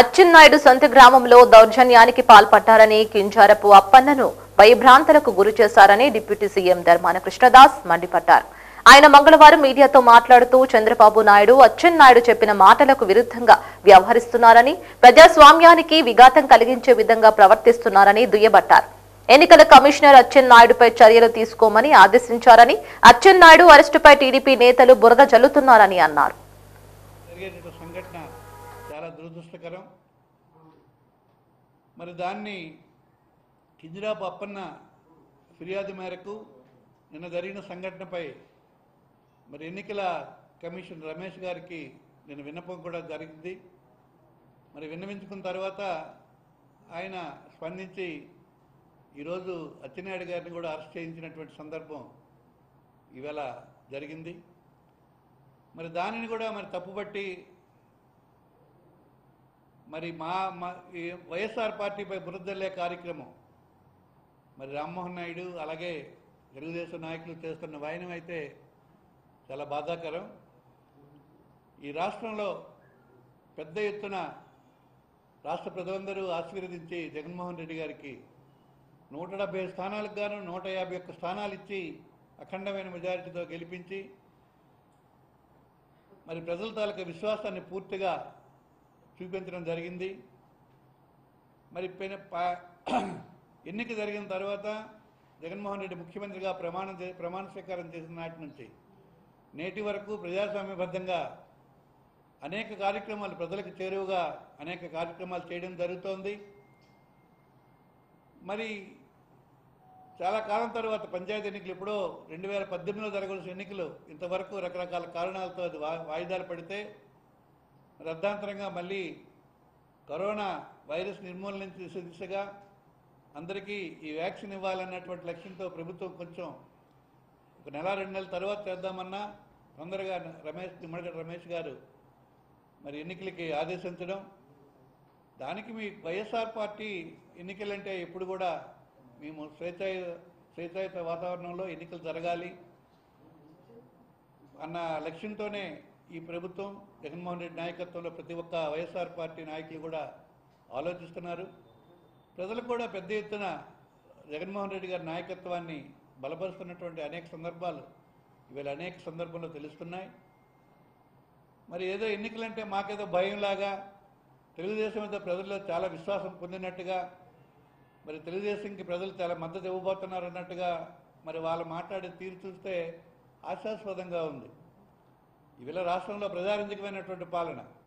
అచ్చెన్నాయుడు సొంత గ్రామంలో దౌర్జన్యానికి పాల్పడ్డారని కింజారపు అప్పన్నను భయభ్రాంతలకు గురి చేశారని డిప్యూటీ సీఎం ధర్మాన కృష్ణదాస్ మండిపడ్డారు ఆయన మంగళవారం మీడియాతో మాట్లాడుతూ చంద్రబాబు నాయుడు అచ్చెన్నాయుడు చెప్పిన మాటలకు విరుద్ధంగా వ్యవహరిస్తున్నారని ప్రజాస్వామ్యానికి విఘాతం కలిగించే విధంగా ప్రవర్తిస్తున్నారని దుయ్యబట్టారు ఎన్నికల కమిషనర్ అచ్చెన్నాయుడుపై చర్యలు తీసుకోమని ఆదేశించారని అచ్చెన్నాయుడు అరెస్టుపై టీడీపీ నేతలు బురద జల్లుతున్నారని అన్నారు జరిగేటువంటి సంఘటన చాలా దురదృష్టకరం మరి దాన్ని కింజరాపు అప్పన్న ఫిర్యాదు మేరకు నిన్న జరిగిన సంఘటనపై మరి ఎన్నికల కమిషన్ రమేష్ గారికి నేను విన్నపం కూడా జరిగింది మరి విన్నవించుకున్న తర్వాత ఆయన స్పందించి ఈరోజు అచ్చెన్నాయుడు గారిని కూడా అరెస్ట్ చేయించినటువంటి సందర్భం ఇవాళ జరిగింది మరి దానిని కూడా మరి తప్పుపట్టి మరి మా మా ఈ వైఎస్ఆర్ పార్టీపై బురదల్లే కార్యక్రమం మరి రామ్మోహన్ నాయుడు అలాగే తెలుగుదేశం నాయకులు చేస్తున్న వాయనం అయితే చాలా బాధాకరం ఈ రాష్ట్రంలో పెద్ద ఎత్తున రాష్ట్ర ప్రజలందరూ ఆశీర్వదించి జగన్మోహన్ రెడ్డి గారికి నూట డెబ్బై స్థానాలకు గాను నూట యాభై ఒక్క స్థానాలు ఇచ్చి అఖండమైన మెజారిటీతో గెలిపించి మరి ప్రజల తాలూకా విశ్వాసాన్ని పూర్తిగా చూపించడం జరిగింది మరి పెన- పా- ఎన్నిక జరిగిన తర్వాత జగన్మోహన్ రెడ్డి ముఖ్యమంత్రిగా ప్రమాణం చే- ప్రమాణ స్వీకారం చేసిన నాటి నుంచి నేటి వరకు ప్రజాస్వామ్యబద్ధంగా అనేక కార్యక్రమాలు ప్రజలకు చేరువగా అనేక కార్యక్రమాలు చేయడం జరుగుతోంది మరి చాలా కాలం తర్వాత పంచాయతీ ఎన్నికలు ఎప్పుడో రెండు వేల పద్దెనిమిదిలో జరగాల్సిన ఎన్నికలు ఇంతవరకు రకరకాల కారణాలతో అది వా- వాయిదాలు పడితే రద్దాంతరంగా మళ్ళీ కరోనా వైరస్ నిర్మూలన చేసే దిశగా అందరికీ ఈ వ్యాక్సిన్ ఇవ్వాలన్నటువంటి లక్ష్యంతో ప్రభుత్వం కొంచెం ఒక నెల రెండు నెలల తర్వాత చేద్దామన్నా తొందరగా రమేష్ నిమ్మగడ్డ రమేష్ గారు మరి ఎన్నికలకి ఆదేశించడం దానికి మీ వైఎస్ఆర్ పార్టీ ఎన్నికలంటే ఎప్పుడు కూడా మేము స్వేచ్ఛాయ స్వేచ్ఛాయుత వాతావరణంలో ఎన్నికలు జరగాలి అన్న లక్ష్యంతోనే ఈ ప్రభుత్వం జగన్మోహన్ రెడ్డి నాయకత్వంలో ప్రతి ఒక్క వైఎస్ఆర్ పార్టీ నాయకులు కూడా ఆలోచిస్తున్నారు ప్రజలు కూడా పెద్ద ఎత్తున జగన్మోహన్ రెడ్డి గారి నాయకత్వాన్ని బలపరుస్తున్నటువంటి అనేక సందర్భాలు ఇవాళ అనేక సందర్భంలో తెలుస్తున్నాయి మరి ఏదో ఎన్నికలంటే మాకేదో భయంలాగా తెలుగుదేశం మీద ప్రజల్లో చాలా విశ్వాసం పొందినట్టుగా మరి తెలుగుదేశంకి ప్రజలు చాలా మద్దతు ఇవ్వబోతున్నారు అన్నట్టుగా మరి వాళ్ళు మాట్లాడే తీరు చూస్తే ఆశాస్పదంగా ఉంది ఇవాళ రాష్ట్రంలో ప్రజారంజకమైనటువంటి పాలన